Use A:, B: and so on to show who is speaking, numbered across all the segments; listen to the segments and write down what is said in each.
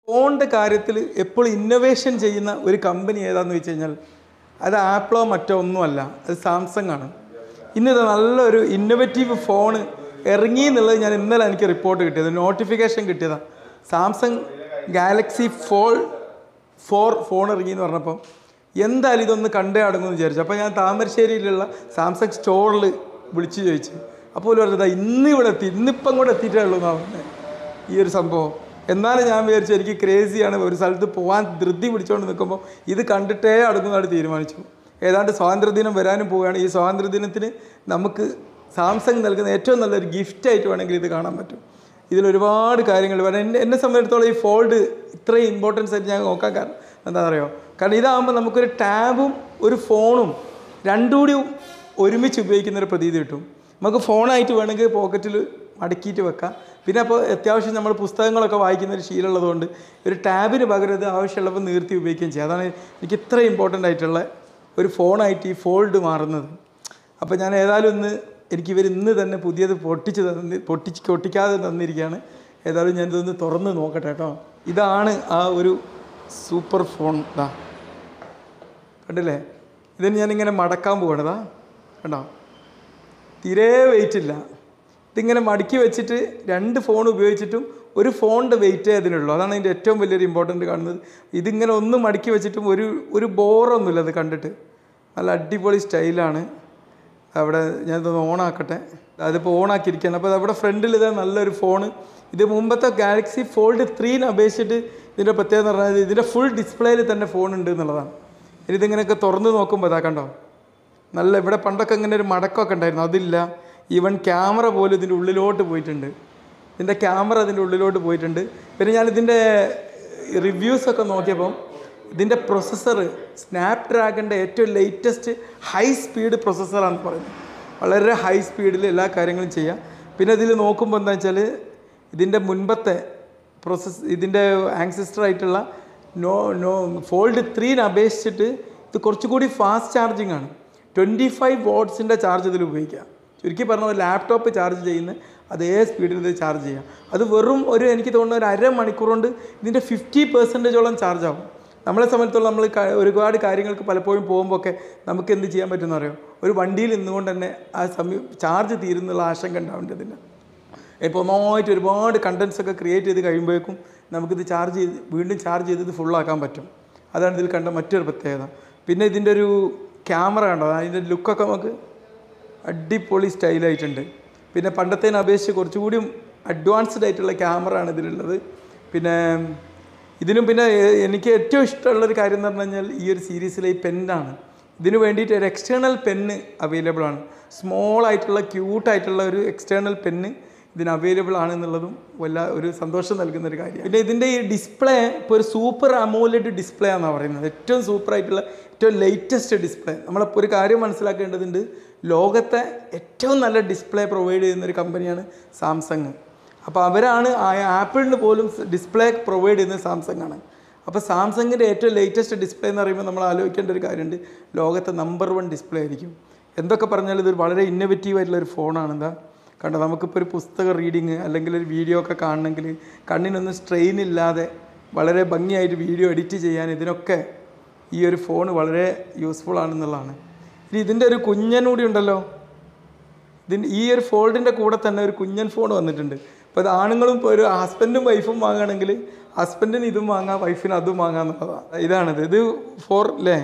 A: ഫോണിൻ്റെ കാര്യത്തിൽ എപ്പോഴും ഇന്നൊവേഷൻ ചെയ്യുന്ന ഒരു കമ്പനി ഏതാന്ന് വെച്ച് കഴിഞ്ഞാൽ അത് ആപ്പിളോ മറ്റോ ഒന്നുമല്ല അത് സാംസങ് ആണ് ഇന്നിത് നല്ലൊരു ഇന്നൊവേറ്റീവ് ഫോണ് ഇറങ്ങി എന്നുള്ളത് ഞാൻ ഇന്നലെ എനിക്ക് റിപ്പോർട്ട് കിട്ടിയത് നോട്ടിഫിക്കേഷൻ കിട്ടിയതാണ് Samsung Galaxy fold four phone ഇറങ്ങി എന്ന് പറഞ്ഞപ്പം എന്തായാലും ഇതൊന്ന് കണ്ടേ അടങ്ങുമെന്ന് വിചാരിച്ചു അപ്പോൾ ഞാൻ താമരശ്ശേരിയിലുള്ള സാംസങ് സ്റ്റോറിൽ വിളിച്ചു ചോദിച്ചു അപ്പോൾ ഒരു പറഞ്ഞത് ഇന്ന് ഇവിടെ എത്തി ഇന്നിപ്പം കൂടെ എത്തിയിട്ടേ ഉള്ളൂ എന്നാണ് പറഞ്ഞത് ഈ ഒരു സംഭവം എന്നാലും ഞാൻ വിചാരിച്ചു എനിക്ക് ക്രേസിയാണ് ഒരു സ്ഥലത്ത് പോകാൻ ധൃതി പിടിച്ചുകൊണ്ട് നിൽക്കുമ്പോൾ ഇത് കണ്ടിട്ടേ അടുക്കുന്നതായിട്ട് തീരുമാനിച്ചു ഏതാണ്ട് സ്വാതന്ത്ര്യദിനം വരാനും പോവുകയാണ് ഈ സ്വാതന്ത്ര്യദിനത്തിന് നമുക്ക് സാംസങ് നൽകുന്ന ഏറ്റവും നല്ലൊരു ഗിഫ്റ്റായിട്ട് വേണമെങ്കിൽ ഇത് കാണാൻ പറ്റും ഇതിൽ ഒരുപാട് കാര്യങ്ങൾ കാരണം എന്നെ എന്നെ സംബന്ധിച്ചിടത്തോളം ഈ ഫോൾഡ് ഇത്രയും ഇമ്പോർട്ടൻസ് ആയിട്ട് ഞാൻ നോക്കാൻ കാരണം എന്താ പറയുക കാരണം ഇതാകുമ്പോൾ നമുക്കൊരു ടാബും ഒരു ഫോണും രണ്ടും കൂടി ഒരുമിച്ച് ഉപയോഗിക്കുന്ന ഒരു പ്രതീതി കിട്ടും നമുക്ക് ഫോണായിട്ട് വേണമെങ്കിൽ പോക്കറ്റിൽ മടക്കിയിട്ട് വെക്കാം പിന്നെ അപ്പോൾ അത്യാവശ്യം നമ്മൾ പുസ്തകങ്ങളൊക്കെ വായിക്കുന്ന ഒരു ശീലമുള്ളതുകൊണ്ട് ഒരു ടാബിന് പകരം ഇത് ആവശ്യമുള്ളപ്പോൾ നീർത്തി ഉപയോഗിക്കുകയും ചെയ്യാം അതാണ് എനിക്ക് ഇത്ര ഇമ്പോർട്ടൻ്റ് ആയിട്ടുള്ള ഒരു ഫോണായിട്ട് ഈ ഫോൾഡ് മാറുന്നത് അപ്പോൾ ഞാൻ ഏതായാലും ഇന്ന് എനിക്ക് ഇവർ ഇന്ന് തന്നെ പുതിയത് പൊട്ടിച്ച് തന്നി പൊട്ടിച്ച് പൊട്ടിക്കാതെ തന്നിരിക്കുകയാണ് ഏതായാലും ഞാൻ ഇതൊന്ന് തുറന്ന് നോക്കട്ടെ കേട്ടോ ഇതാണ് ആ ഒരു സൂപ്പർ ഫോൺ ഇതാ കണ്ടില്ലേ ഇതിന് ഞാനിങ്ങനെ മടക്കാൻ പോകണതാ കണ്ടോ തീരെ വെയിറ്റ് ഇല്ല ഇതിങ്ങനെ മടക്കി വെച്ചിട്ട് രണ്ട് ഫോൺ ഉപയോഗിച്ചിട്ടും ഒരു ഫോണിൻ്റെ വെയിറ്റേ അതിനുള്ളൂ അതാണ് അതിൻ്റെ ഏറ്റവും വലിയൊരു ഇമ്പോർട്ടൻ്റ് കാണുന്നത് ഇതിങ്ങനെ ഒന്ന് മടക്കി വെച്ചിട്ടും ഒരു ഒരു ബോറൊന്നുമില്ല അത് കണ്ടിട്ട് നല്ല അടിപൊളി സ്റ്റൈലാണ് അവിടെ ഞാനിതൊന്ന് ഓണാക്കട്ടെ അതിപ്പോൾ ഓണാക്കിയിരിക്കുകയാണ് അപ്പോൾ അവിടെ ഫ്രണ്ടിൽ ഇതാ നല്ലൊരു ഫോണ് ഇത് മുമ്പത്തെ ഗാലക്സി ഫോൾഡ് ത്രീനെ അപേക്ഷിച്ചിട്ട് ഇതിൻ്റെ പ്രത്യേകത എന്ന് പറഞ്ഞാൽ ഇതിൻ്റെ ഫുൾ ഡിസ്പ്ലേയിൽ തന്നെ ഫോൺ ഉണ്ട് എന്നുള്ളതാണ് ഇനി ഇതിങ്ങനെയൊക്കെ തുറന്ന് നോക്കുമ്പോൾ ഇതാ കണ്ടോ നല്ല ഇവിടെ പണ്ടൊക്കെ ഇങ്ങനെ ഒരു മടക്കമൊക്കെ ഉണ്ടായിരുന്നു അതില്ല ഈവൻ ക്യാമറ പോലും ഇതിൻ്റെ ഉള്ളിലോട്ട് പോയിട്ടുണ്ട് ഇതിൻ്റെ ക്യാമറ ഇതിൻ്റെ ഉള്ളിലോട്ട് പോയിട്ടുണ്ട് പിന്നെ ഞാൻ ഇതിൻ്റെ റിവ്യൂസൊക്കെ നോക്കിയപ്പം ഇതിൻ്റെ പ്രൊസസ്സർ സ്നാപ് ഡ്രാഗൻ്റെ ഏറ്റവും ലേറ്റസ്റ്റ് ഹൈ സ്പീഡ് പ്രൊസസ്സറാണെന്ന് പറയുന്നത് വളരെ ഹൈ സ്പീഡിൽ എല്ലാ കാര്യങ്ങളും ചെയ്യാം പിന്നെ ഇതിൽ നോക്കുമ്പോൾ എന്താ വെച്ചാൽ ഇതിൻ്റെ മുൻപത്തെ പ്രോസസ് ഇതിൻ്റെ ആങ്സിസ്റ്റർ ആയിട്ടുള്ള നോ നോ ഫോൾഡ് ത്രീനെ അപേക്ഷിച്ചിട്ട് ഇത് കുറച്ചുകൂടി ഫാസ്റ്റ് ചാർജിങ് ആണ് ട്വൻറ്റി ഫൈവ് വോട്ട്സിൻ്റെ ചാർജ് ഇതിൽ ഉപയോഗിക്കാം ചുരുക്കി പറഞ്ഞ ലാപ്ടോപ്പ് ചാർജ് ചെയ്യുന്ന അതേ സ്പീഡിൽ ഇത് ചാർജ് ചെയ്യാം അത് വെറും ഒരു എനിക്ക് തോന്നുന്ന ഒരു അരമണിക്കൂർ കൊണ്ട് ഇതിൻ്റെ ഫിഫ്റ്റി പെർസെൻറ്റേജോളം ചാർജ് ആവും നമ്മളെ സംബന്ധിച്ചോളം നമ്മൾ ക- ഒരുപാട് കാര്യങ്ങൾക്ക് പലപ്പോഴും പോകുമ്പോൾ ഒക്കെ നമുക്ക് എന്ത് ചെയ്യാൻ പറ്റുമെന്ന് അറിയോ ഒരു വണ്ടിയിൽ നിന്നുകൊണ്ട് തന്നെ ആ സമയം ചാർജ് തീരുന്നുള്ള ആശങ്ക ഉണ്ടാവേണ്ടതില്ല ഇപ്പോൾ ഒന്നായിട്ട് ഒരുപാട് കണ്ടൻസ് ഒക്കെ ക്രിയേറ്റ് ചെയ്ത് കഴിയുമ്പോഴേക്കും നമുക്കിത് ചാർജ് ചെയ്ത് വീണ്ടും ചാർജ് ചെയ്ത് ഇത് ഫുള്ളാക്കാൻ പറ്റും അതാണ് ഇതിൽ കണ്ട മറ്റൊരു പ്രത്യേകത പിന്നെ ഇതിൻ്റെ ഒരു ക്യാമറ കണ്ടോ അതിൻ്റെ ലുക്കൊക്കെ നമുക്ക് അടിപൊളി സ്റ്റൈലായിട്ടുണ്ട് പിന്നെ പണ്ടത്തേനെ അപേക്ഷിച്ച് കുറച്ചുകൂടി അഡ്വാൻസ്ഡ് ആയിട്ടുള്ള ക്യാമറ ആണ് ഇതിലുള്ളത് പിന്നെ ഇതിനും പിന്നെ എ- എനിക്ക് ഏറ്റവും ഇഷ്ടമുള്ളൊരു കാര്യം എന്ന് പറഞ്ഞു കഴിഞ്ഞാൽ ഈ ഒരു സീരീസിലെ ഈ പെന്നാണ് ഇതിന് വേണ്ടിയിട്ട് ഒരു എക്സ്റ്റേണൽ പെന്ന് അവൈലബിൾ ആണ് സ്മോൾ ആയിട്ടുള്ള ക്യൂട്ടായിട്ടുള്ള ഒരു എക്സ്റ്റേണൽ പെന്ന് ഇതിന് അവൈലബിൾ ആണെന്നുള്ളതും വല്ല ഒരു സന്തോഷം നൽകുന്ന ഒരു കാര്യമാണ് പിന്നെ ഇതിൻ്റെ ഈ ഡിസ്പ്ലേ ഇപ്പോൾ ഒരു സൂപ്പർ അമോലഡ് ഡിസ്പ്ലേ ആണെന്നാണ് പറയുന്നത് ഏറ്റവും സൂപ്പർ ആയിട്ടുള്ള ഏറ്റവും ലേറ്റസ്റ്റ് ഡിസ്പ്ലേ നമ്മളിപ്പോൾ ഒരു കാര്യം മനസ്സിലാക്കേണ്ടതുണ്ട് ലോകത്തെ ഏറ്റവും നല്ല ഡിസ്പ്ലേ പ്രൊവൈഡ് ചെയ്യുന്ന ഒരു കമ്പനിയാണ് സാംസങ് അപ്പോൾ അവരാണ് ആ ആപ്പിളിന് പോലും ഡിസ്പ്ലേ പ്രൊവൈഡ് ചെയ്യുന്നത് സാംസങ് ആണ് അപ്പോൾ സാംസങ്ങിൻ്റെ ഏറ്റവും ലേറ്റസ്റ്റ് ഡിസ്പ്ലേ എന്ന് പറയുമ്പോൾ നമ്മൾ ആലോചിക്കേണ്ട ഒരു കാര്യമുണ്ട് ലോകത്തെ നമ്പർ വൺ ഡിസ്പ്ലേ ആയിരിക്കും എന്തൊക്കെ പറഞ്ഞാലും ഇതൊരു വളരെ ഇന്നോവേറ്റീവ് ആയിട്ടുള്ള ഒരു ഫോണാണ് എന്താ കണ്ടോ നമുക്കിപ്പോൾ ഒരു പുസ്തക റീഡിങ് അല്ലെങ്കിൽ ഒരു വീഡിയോ ഒക്കെ കാണണമെങ്കിൽ കണ്ണിനൊന്നും സ്ട്രെയിൻ ഇല്ലാതെ വളരെ ഭംഗിയായിട്ട് വീഡിയോ എഡിറ്റ് ചെയ്യാൻ ഇതിനൊക്കെ ഈ ഒരു ഫോൺ വളരെ യൂസ്ഫുൾ ആണെന്നുള്ളതാണ് ഇനി ഇതിൻ്റെ ഒരു കുഞ്ഞൻ കൂടി ഉണ്ടല്ലോ ഇതിന് ഈ ഒരു ഫോൾഡിൻ്റെ കൂടെ തന്നെ ഒരു കുഞ്ഞൻ ഫോൺ വന്നിട്ടുണ്ട് അപ്പോൾ ഇത് ആണുങ്ങളും ഇപ്പോൾ ഒരു ഹസ്ബൻഡും വൈഫും വാങ്ങുകയാണെങ്കിൽ ഹസ്ബൻഡിന് ഇതും വാങ്ങാം വൈഫിന് അതും വാങ്ങാം എന്നുള്ളതാണ് ഇതാണിത് ഇത് ഫോർ അല്ലേ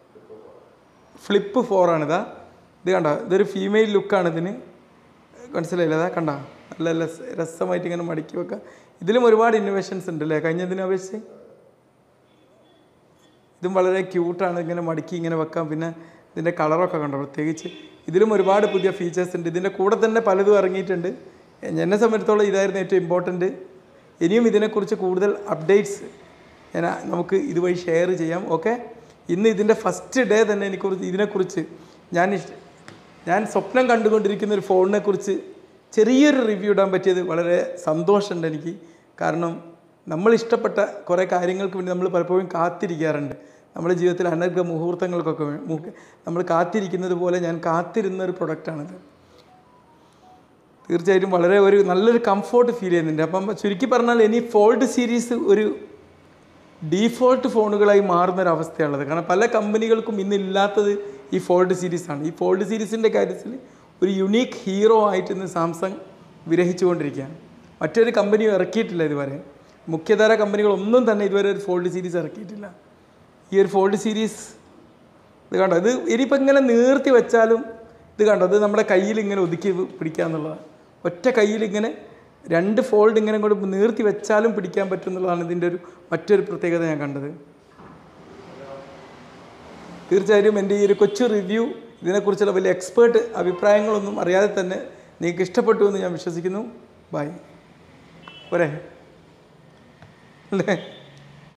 A: ഫ്ലിപ്പ് ഫോറാണിതാ ഇത് കണ്ട ഇതൊരു ഫീമെയിൽ ലുക്കാണ് ഇതിന് മനസ്സിലായില്ല അതാ കണ്ട നല്ല രസ രസമായിട്ട് ഇങ്ങനെ മടക്കി വെക്കാം ഇതിലും ഒരുപാട് ഇന്നോവേഷൻസ് ഉണ്ട് അല്ലേ കഴിഞ്ഞതിനെ അപേക്ഷിച്ച് ഇതും വളരെ ക്യൂട്ടാണ് ഇങ്ങനെ മടക്കി ഇങ്ങനെ വെക്കാം പിന്നെ ഇതിൻ്റെ കളറൊക്കെ കണ്ടോ പ്രത്യേകിച്ച് ഇതിലും ഒരുപാട് പുതിയ ഫീച്ചേഴ്സ് ഉണ്ട് ഇതിൻ്റെ കൂടെ തന്നെ പലതും ഇറങ്ങിയിട്ടുണ്ട് എന്നെ സംബന്ധിച്ചിടത്തോളം ഇതായിരുന്നു ഏറ്റവും ഇമ്പോർട്ടൻറ്റ് ഇനിയും ഇതിനെക്കുറിച്ച് കൂടുതൽ അപ്ഡേറ്റ്സ് ഞാൻ നമുക്ക് ഇതുവഴി ഷെയർ ചെയ്യാം ഓക്കെ ഇന്ന് ഇതിൻ്റെ ഫസ്റ്റ് ഡേ തന്നെ എനിക്കുറിച്ച് ഇതിനെക്കുറിച്ച് ഞാൻ ഇഷ്- ഞാൻ സ്വപ്നം കണ്ടുകൊണ്ടിരിക്കുന്ന ഒരു ഫോണിനെ കുറിച്ച് ചെറിയൊരു റിവ്യൂ ഇടാൻ പറ്റിയത് വളരെ സന്തോഷമുണ്ട് എനിക്ക് കാരണം നമ്മൾ ഇഷ്ടപ്പെട്ട കുറേ കാര്യങ്ങൾക്ക് വേണ്ടി നമ്മൾ പലപ്പോഴും കാത്തിരിക്കാറുണ്ട് നമ്മുടെ ജീവിതത്തിൽ അനർഘ മുഹൂർത്തങ്ങൾക്കൊക്കെ വേ- മുഹ- നമ്മൾ കാത്തിരിക്കുന്നത് പോലെ ഞാൻ കാത്തിരുന്ന ഒരു പ്രൊഡക്റ്റാണിത് തീർച്ചയായിട്ടും വളരെ ഒരു നല്ലൊരു കംഫോർട്ട് ഫീൽ ചെയ്യുന്നുണ്ട് അപ്പം ചുരുക്കി പറഞ്ഞാൽ ഇനി ഫോൾഡ് സീരീസ് ഒരു ഡീഫോൾട്ട് ഫോണുകളായി മാറുന്നൊരവസ്ഥയുള്ളത് കാരണം പല കമ്പനികൾക്കും ഇന്നില്ലാത്തത് ഈ ഫോൾഡ് സീരീസാണ് ഈ ഫോൾഡ് സീരീസിൻ്റെ കാര്യത്തിൽ ഒരു യുണീക്ക് ഹീറോ ആയിട്ട് ഇന്ന് സാംസങ് വിരഹിച്ചുകൊണ്ടിരിക്കുകയാണ് മറ്റൊരു കമ്പനിയും ഇറക്കിയിട്ടില്ല ഇതുവരെ മുഖ്യധാര കമ്പനികളൊന്നും തന്നെ ഇതുവരെ ഒരു ഫോൾഡ് സീരീസ് ഇറക്കിയിട്ടില്ല ഈ ഒരു ഫോൾഡ് സീരീസ് ഇത് കണ്ടോ ഇത് ഇനിയിപ്പോൾ ഇങ്ങനെ നീർത്തി വെച്ചാലും ഇത് കണ്ടോ ഇത് നമ്മുടെ കയ്യിൽ ഇങ്ങനെ ഒതുക്കി പിടിക്കുക എന്നുള്ളതാണ് ഒറ്റ കയ്യിൽ ഇങ്ങനെ രണ്ട് ഫോൾഡ് ഇങ്ങനെ കൂടെ നീർത്തി വെച്ചാലും പിടിക്കാൻ പറ്റും എന്നുള്ളതാണ് ഇതിൻ്റെ ഒരു മറ്റൊരു പ്രത്യേകത ഞാൻ കണ്ടത് തീർച്ചയായും എൻ്റെ ഈ ഒരു കൊച്ചു റിവ്യൂ ഇതിനെക്കുറിച്ചുള്ള വലിയ എക്സ്പേർട്ട് അഭിപ്രായങ്ങളൊന്നും അറിയാതെ തന്നെ നിങ്ങൾക്ക് ഇഷ്ടപ്പെട്ടു എന്ന് ഞാൻ വിശ്വസിക്കുന്നു ബൈ പോരെ അല്ലേ